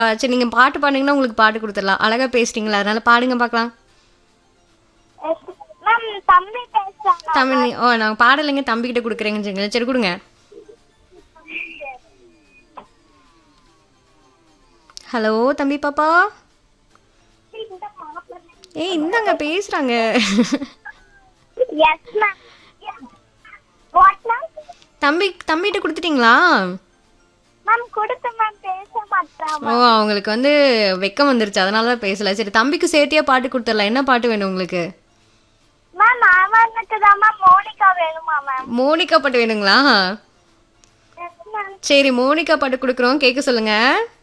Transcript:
ஆ, சரி நீங்கள் பாட்டு பாடுனீங்கன்னா உங்களுக்கு பாட்டு கொடுத்துடலாம் அழகாக பேசுறீங்களா அதனால பாடுங்க பார்க்கலாம் மேம் தம்பி பேசுறாங்க தமிழ் ஓ நான் பாடலைங்க தம்பிக்கிட்ட கொடுக்குறேங்கன்னு சொல்லுங்க சரி கொடுங்க ஹலோ தம்பி பாப்பா ஏய் இந்தாங்க பேசுகிறாங்க எஸ் மேம் வாட் மேம் தம்பி தம்பிகிட்ட கொடுத்துட்டீங்களா மேம் கொடுத்து மேம் பேச மாட்டான் ஓ அவங்களுக்கு வந்து வெக்கம் வந்துருச்சு அதனால தான் பேசல சரி தம்பிக்கு சேர்த்தியா பாட்டு கொடுத்துடலாம் என்ன பாட்டு வேணும் உங்களுக்கு மேம் அவனுக்கு தான் மேம் மோனிகா வேணுமா மேம் மோனிகா பாட்டு வேணுங்களா எஸ் மேம் சரி மோனிகா பாட்டு கொடுக்குறோம் கேட்க சொல்லுங்க